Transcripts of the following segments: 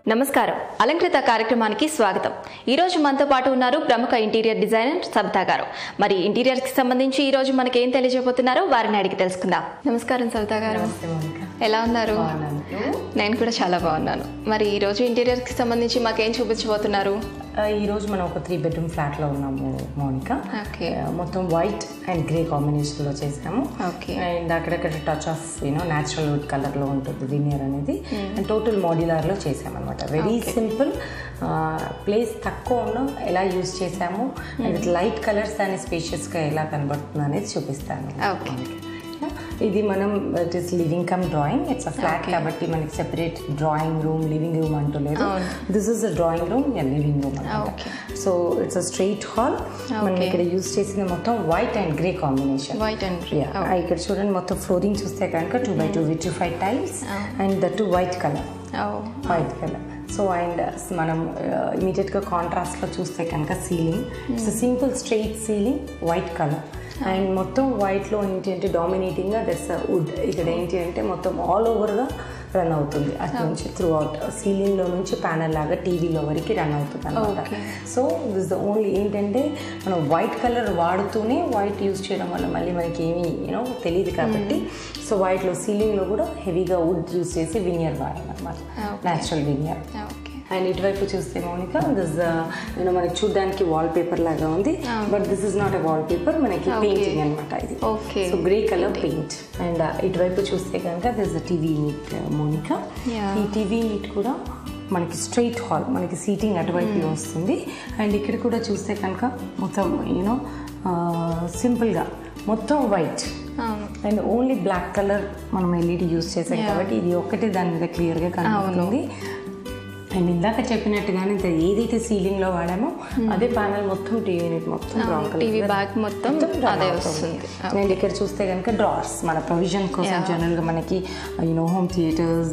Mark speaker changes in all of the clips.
Speaker 1: నమస్కారం అలంకృత కార్యక్రమానికి స్వాగతం ఈ రోజు మనతో పాటు ఉన్నారు ప్రముఖ ఇంటీరియర్ డిజైనర్ సబితా గారు మరి ఇంటీరియర్ కి సంబంధించి ఈ రోజు మనకి ఏం తెలియజేయబోతున్నారో వారిని అడిగి తెలుసుకుందాం నమస్కారం సబితా గారు ఎలా ఉన్నారు నేను కూడా చాలా బాగున్నాను మరి ఈ రోజు ఇంటీరియర్ కి సంబంధించి మాకేం చూపించబోతున్నారు
Speaker 2: ఆ, ఈ రోజు మనం ఒక త్రీ బెడ్రూమ్ ఫ్లాట్లో ఉన్నాము మౌనిక
Speaker 1: ఓకే
Speaker 2: ఆ, మొత్తం వైట్ అండ్ గ్రే కాంబినేషన్లో చేసాము
Speaker 1: ఓకే
Speaker 2: అండ్ అక్కడక్కడ touch of you know natural wood కలర్లో ఉంటుంది వినియర్ అనేది అండ్ టోటల్ మాడ్యులర్లో చేసామన్నమాట వెరీ సింపుల్ ప్లేస్ తక్కువ ఉన్న ఎలా యూస్ చేసాము అండ్ విత్ లైట్ కలర్స్ దాన్ని స్పేషియస్గా ఎలా కనబడుతుంది అనేది చూపిస్తాను
Speaker 1: ఓకే
Speaker 2: ఇది మనం it is living cum drawing it's a flat కాబట్టి మనకి separate drawing room living room అంటూ లేదు this is a drawing room living room అనమాట
Speaker 1: Okay.
Speaker 2: So it's a straight hall మనం ఇక్కడ యూస్ చేసిన మొత్తం white and grey combination
Speaker 1: white and
Speaker 2: ఇక్కడ చూడండి మొత్తం ఫ్లోరింగ్ చూస్తే కనుక two by two with two five tiles and the two white colour white colour so and మనం ఇమీడియట్గా కాంట్రాస్ట్లో చూస్తే కనుక ceiling it's simple straight ceiling white colour and మొత్తం వైట్లో ఏంటి అంటే డామినేటింగ్గా దట్స్ వుడ్ ఇక్కడ ఏంటి అంటే మొత్తం ఆల్ ఓవర్గా రన్ అవుతుంది అటు నుంచి త్రూ అవుట్ సీలింగ్లో నుంచి ప్యానల్ లాగా టీవీలో వరకు రన్ అవుతుంది అనమాట సో దిస్ ద ఓన్లీ ఏంటంటే మనం వైట్ కలర్ వాడుతూనే వైట్ యూస్ చేయడం వల్ల మళ్ళీ మనకి ఏమీ యూనో తెలియదు కాబట్టి సో వైట్లో సీలింగ్లో కూడా హెవీగా వుడ్ యూస్ చేసి వినియర్ వాడామన్నమాట న్యాచురల్ వినియర్
Speaker 1: ఓకే
Speaker 2: అండ్ ఇటువైపు చూస్తే మౌనిక దిస్ నేను మనకి చూడడానికి వాల్ పేపర్ లాగా ఉంది but this is not a wall paper మనకి పెయింటింగ్ అనమాట ఇది
Speaker 1: okay
Speaker 2: so grey colour paint and ఇటువైపు చూస్తే కనుక this TV unit Mounika
Speaker 1: Yeah.
Speaker 2: ఈ టీవీ యూనిట్ కూడా మనకి స్ట్రైట్ హాల్ మనకి సీటింగ్ అటువైపు వస్తుంది అండ్ ఇక్కడ కూడా చూస్తే కనుక మొత్తం యూనో సింపుల్గా మొత్తం వైట్
Speaker 1: అవును
Speaker 2: అండ్ ఓన్లీ బ్లాక్ కలర్ మనం ఎల్ఈడి యూస్ చేసాం కాబట్టి ఇది ఒక్కటే దాని మీద క్లియర్గా కనబడుతుంది అండ్ ఇందాక చెప్పినట్టుగానే ఇది ఏదైతే సీలింగ్ లో వాడామో అదే ప్యానల్ మొత్తం టీవీ యూనిట్ మొత్తం బ్రౌన్
Speaker 1: టీవీ బ్యాగ్ మొత్తం అదే వస్తుంది
Speaker 2: అండ్ ఇక్కడ చూస్తే కనుక డ్రార్స్ మన ప్రొవిజన్ కోసం జనరల్ గా మనకి you know home theaters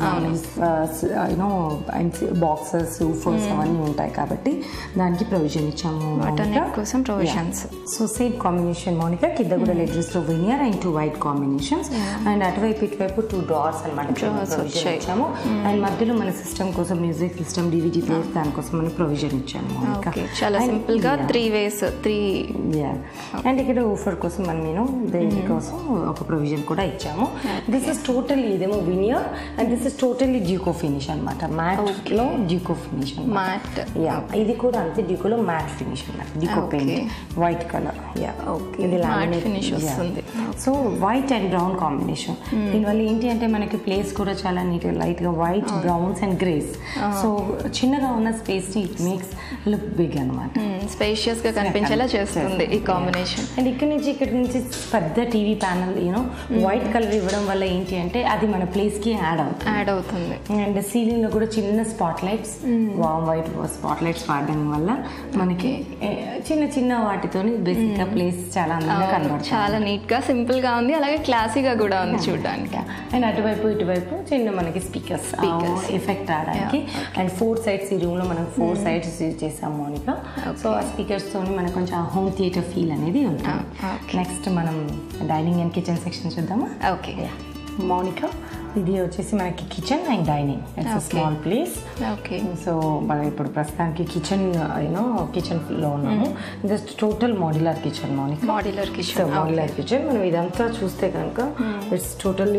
Speaker 2: you know boxes fours అవన్నీ ఉంటాయి కాబట్టి దానికి ప్రొవిజన్ ఇచ్చాము
Speaker 1: వాటన్నిటి కోసం provisions
Speaker 2: so same combination Mounika కింద కూడా లెటర్స్ లో veneer and two white combinations and అటువైపు ఇటువైపు టూ డ్రార్స్ అనమాట ప్రొవిజన్ ఇచ్చాము అండ్ మధ్యలో మన సిస్టమ్ కోసం మ్యూజిక్ సిస్టమ్ డివిడి ప్లేస్ దానికోసం మనం ప్రొవిజన్ ఇచ్చాము మౌనిక
Speaker 1: ఓకే చాలా సింపుల్ గా three ways three
Speaker 2: yeah and ఇక్కడ ఊఫర్ కోసం మనం నేను దేని కోసం ఒక ప్రొవిజన్ కూడా ఇచ్చాము దిస్ ఇస్ టోటల్లీ ఇదేమో veneer and this is totally Duco finish అనమాట మ్యాట్ లో డ్యూకో ఫినిష్
Speaker 1: మ్యాట్
Speaker 2: యా ఇది కూడా అంతే డ్యూకోలో మ్యాట్ ఫినిష్ అన్నమాట Duco paint white colour yeah
Speaker 1: Okay.
Speaker 2: ఇది
Speaker 1: Matte
Speaker 2: laminate,
Speaker 1: finish
Speaker 2: yeah.
Speaker 1: వస్తుంది.
Speaker 2: So white and brown combination దీనివల్ల ఏంటి అంటే మనకి ప్లేస్ కూడా చాలా నీట్గా లైట్గా white browns and greys so చిన్నగా ఉన్న స్పేస్ ని ఇట్ మేక్స్ లుక్ బిగ్ అనమాట
Speaker 1: స్పేషియస్ గా కనిపించేలా చేస్తుంది ఈ కాంబినేషన్
Speaker 2: అండ్ ఇక్కడ నుంచి ఇక్కడ నుంచి పెద్ద TV panel you know white colour ఇవ్వడం వల్ల ఏంటి అంటే అది మన ప్లేస్ కి యాడ్ అవుతుంది
Speaker 1: యాడ్ అవుతుంది
Speaker 2: అండ్ సీలింగ్ లో కూడా చిన్న spot lights warm white spot lights వాడడం వల్ల మనకి ఏ, చిన్న చిన్న వాటితోని బేసిక్ గా ప్లేస్ చాలా అందంగా కనబడుతుంది
Speaker 1: చాలా నీట్ గా సింపుల్ గా ఉంది అలాగే క్లాసీగా కూడా ఉంది చూడడానికి
Speaker 2: అండ్ అటువైపు ఇటువైపు చిన్న మనకి స్పీకర్స్ ఎఫెక్ట్ రావడానికి అండ్ ఫోర్ సైడ్స్ ఈ రూమ్ లో మనం ఫోర్ సైడ్స్ యూజ్ చేసాం మోనిక సో ఆ స్పీకర్స్ తోని మనకు కొంచెం హోమ్ థియేటర్ ఫీల్ అనేది ఉంటుంది నెక్స్ట్ మనం డైనింగ్ అండ్ కిచెన్ సెక్షన్ చూద్దామా
Speaker 1: ఓకే
Speaker 2: మౌనిక ఇది వచ్చేసి మనకి kitchen and dining it's small place
Speaker 1: okay
Speaker 2: so మనం ఇప్పుడు ప్రస్తుతానికి కిచెన్ యూనో కిచెన్ లో ఉన్నాము just total modular kitchen Mounika
Speaker 1: modular
Speaker 2: so
Speaker 1: kitchen
Speaker 2: modular kitchen మనం ఇదంతా చూస్తే కనుక it's totally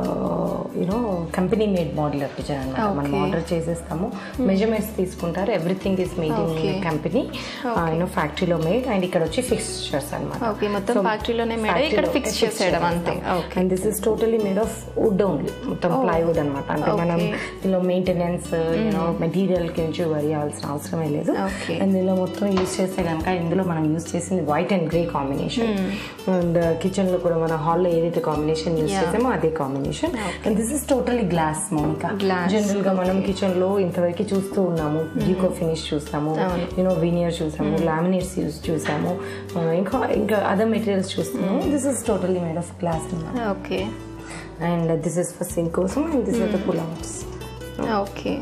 Speaker 2: you know company made modular kitchen అనమాట మనం ఆర్డర్ చేసేస్తాము మెజర్మెంట్స్ తీసుకుంటారు everything is made in company you know ఫ్యాక్టరీలో మేడ్ అండ్ ఇక్కడ వచ్చి ఫిక్స్చర్స్ అనమాట
Speaker 1: ఓకే మొత్తం ఫ్యాక్టరీలోనే మేడ ఇక్కడ ఫిక్స్ చేసేయడం అంతే okay
Speaker 2: and this is totally made of wood only మొత్తం ప్లైవుడ్ అనమాట అంటే మనం దీనిలో మెయింటెనెన్స్ యూనో మెటీరియల్ కి నుంచి వరియాల్సిన అవసరమే లేదు
Speaker 1: Okay.
Speaker 2: అండ్ దీనిలో మొత్తం యూస్ చేస్తే కనుక ఇందులో మనం యూస్ చేసింది white and grey combination and kitchen లో కూడా మన హాల్లో ఏదైతే కాంబినేషన్ యూస్ చేసామో అదే combination and this is totally glass Mounika
Speaker 1: Glass,
Speaker 2: general గా మనం కిచెన్ లో ఇంతవరకు చూస్తూ ఉన్నాము డ్యూకో ఫినిష్ చూస్తాము యూనో వినియర్ చూసాము లామినేట్స్ యూస్ చూసాము uh, ఇంకా ఇంకా అదర్ మెటీరియల్స్ చూస్తున్నాము this is totally made of glass అనమాట
Speaker 1: okay
Speaker 2: and this is for sink కోసం and this are the pull outs
Speaker 1: okay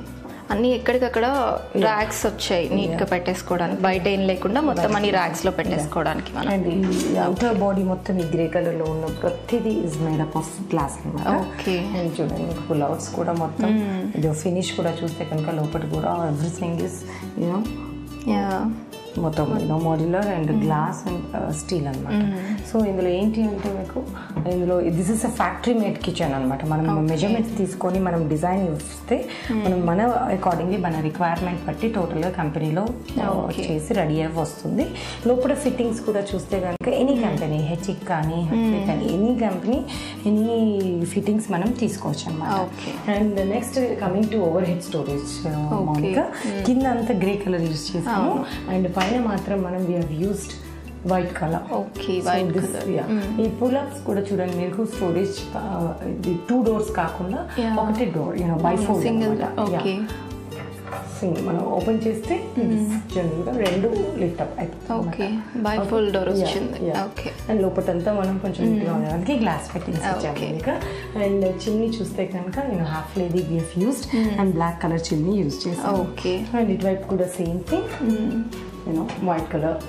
Speaker 1: అన్ని ఎక్కడికక్కడ ర్యాక్స్ వచ్చాయి నీట్ గా పెట్టేసుకోవడానికి బయట ఏం లేకుండా మొత్తం అన్ని ర్యాక్స్ లో పెట్టేసుకోవడానికి మనం
Speaker 2: అండ్ ఈ అవుటర్ బాడీ మొత్తం ఈ గ్రే కలర్ లో ఉన్న ప్రతిదీ is made up of glass అనమాట
Speaker 1: Okay.
Speaker 2: అండ్ చూడండి పుల్అవుట్స్ కూడా మొత్తం ఇది ఫినిష్ కూడా చూస్తే కనుక లోపల కూడా ఎవ్రీథింగ్ ఇస్ యూనో
Speaker 1: యా
Speaker 2: మొత్తం you know modular and glass and steel అనమాట సో ఇందులో ఏంటి అంటే మీకు ఇందులో this is a factory made kitchen అనమాట మనం మెజర్మెంట్స్ తీసుకొని మనం డిజైన్ ఇస్తే మనం మన అకార్డింగ్లీ మన రిక్వైర్మెంట్ బట్టి టోటల్గా కంపెనీలో చేసి రెడీ అయ్యి వస్తుంది లోపల ఫిట్టింగ్స్ కూడా చూస్తే కనుక ఎనీ కంపెనీ హెచ్ఇక్ కానీ హెచ్పి కానీ ఎనీ కంపెనీ ఎనీ ఫిట్టింగ్స్ మనం తీసుకోవచ్చు అనమాట
Speaker 1: Okay.
Speaker 2: And next coming to over head storage Mounika కింద అంతా గ్రే కలర్ యూస్ చేసాము అండ్ పైన మాత్రం మనం we have used white colour
Speaker 1: okay white
Speaker 2: ఈ పుల్అప్స్ కూడా చూడండి మీకు స్టోరేజ్ టూ డోర్స్ కాకుండా
Speaker 1: Yeah.
Speaker 2: ఒకటి door you know by four
Speaker 1: single okay
Speaker 2: మనం ఓపెన్ చేస్తే జనరల్గా రెండు లిఫ్ట్ అప్ అయిపోతుంది
Speaker 1: ఓకే బై ఫుల్ డోర్ వచ్చింది
Speaker 2: Yeah, yeah.
Speaker 1: ఓకే
Speaker 2: అండ్ లోపలంతా మనం కొంచెం నీట్గా ఉండడానికి గ్లాస్ ఫిట్టింగ్స్ ఇచ్చాము
Speaker 1: Okay.
Speaker 2: కనుక అండ్ చిమ్నీ చూస్తే కనుక నేను Hafele BF used and black colour chimney use చేసాను
Speaker 1: ఓకే
Speaker 2: అండ్ ఇటువైపు కూడా same thing you know white colour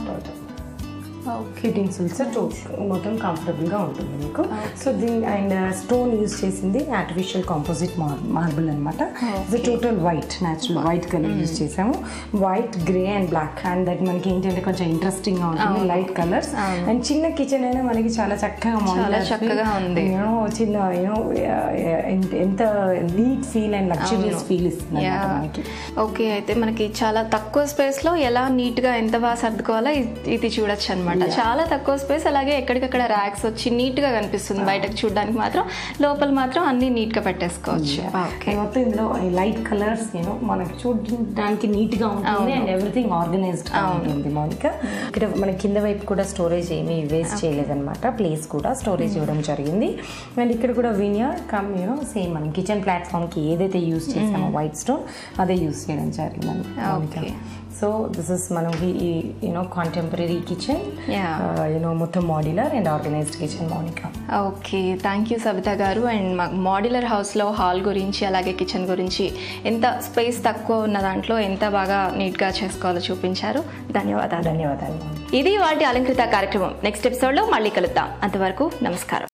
Speaker 1: okay
Speaker 2: fittings also మొత్తం కంఫర్టబుల్గా ఉంటుంది మీకు సో దీని అండ్ స్టోన్ యూజ్ చేసింది ఆర్టిఫిషియల్ కాంపోజిట్ మార్బుల్ అనమాట ఇది total white natural white colour use చేసాము white grey and black and that మనకి ఏంటంటే కొంచెం ఇంట్రెస్టింగ్ గా ఉంటుంది లైట్ కలర్స్ అండ్ చిన్న కిచెన్ అయినా మనకి చాలా చక్కగా modular
Speaker 1: చక్కగా
Speaker 2: feel,
Speaker 1: ఉంది.
Speaker 2: you know, చిన్న యూనో ఎంత neat feel and luxurious feel ఇస్తుంది
Speaker 1: యా
Speaker 2: అన్నమాట మనకి
Speaker 1: ఓకే అయితే మనకి చాలా తక్కువ స్పేస్ లో ఎలా నీట్ గా ఎంత బాగా సర్దుకోవాలో ఇది- ఇది చూడొచ్చు అనమాట చాలా తక్కువ స్పేస్ అలాగే ఎక్కడికక్కడ ర్యాక్స్ వచ్చి నీట్ గా కనిపిస్తుంది బయటకు చూడడానికి మాత్రం లోపల మాత్రం అన్ని నీట్ గా పెట్టేసుకోవచ్చు ఓకే
Speaker 2: మొత్తం ఇందులో లైట్ కలర్స్ యూనో మనకి చూడడానికి నీట్ గా ఉంటుంది అండ్ ఎవ్రీథింగ్ ఆర్గనైజ్డ్ గా ఉంటుంది మౌనిక ఇక్కడ మన కింద వైపు కూడా స్టోరేజ్ ఏమీ వేస్ట్ చేయలేదన్నమాట ప్లేస్ కూడా స్టోరేజ్ ఇవ్వడం జరిగింది అండ్ ఇక్కడ కూడా వినియర్ కమ్ యూనో సేమ్ మనం కిచెన్ ప్లాట్ఫామ్ కి ఏదైతే యూస్ చేసామో వైట్ స్టోన్ అదే యూస్ చేయడం జరిగింది
Speaker 1: Okay.
Speaker 2: సో దిస్ ఇస్ మనం you know contemporary kitchen
Speaker 1: Yeah.
Speaker 2: You know మొత్తం modular and organised kitchen Mounika
Speaker 1: okay thank you Savitha garu and మా మాడ్యులర్ హౌస్లో హాల్ గురించి అలాగే కిచెన్ గురించి ఎంత స్పేస్ తక్కువ ఉన్న దాంట్లో ఎంత బాగా నీట్గా చేసుకోవాలో చూపించారు ధన్యవాదాలు
Speaker 2: ధన్యవాదాలు మౌనిక
Speaker 1: ఇది వాటి అలంకృత కార్యక్రమం నెక్స్ట్ ఎపిసోడ్లో మళ్ళీ కలుద్దాం అంతవరకు నమస్కారం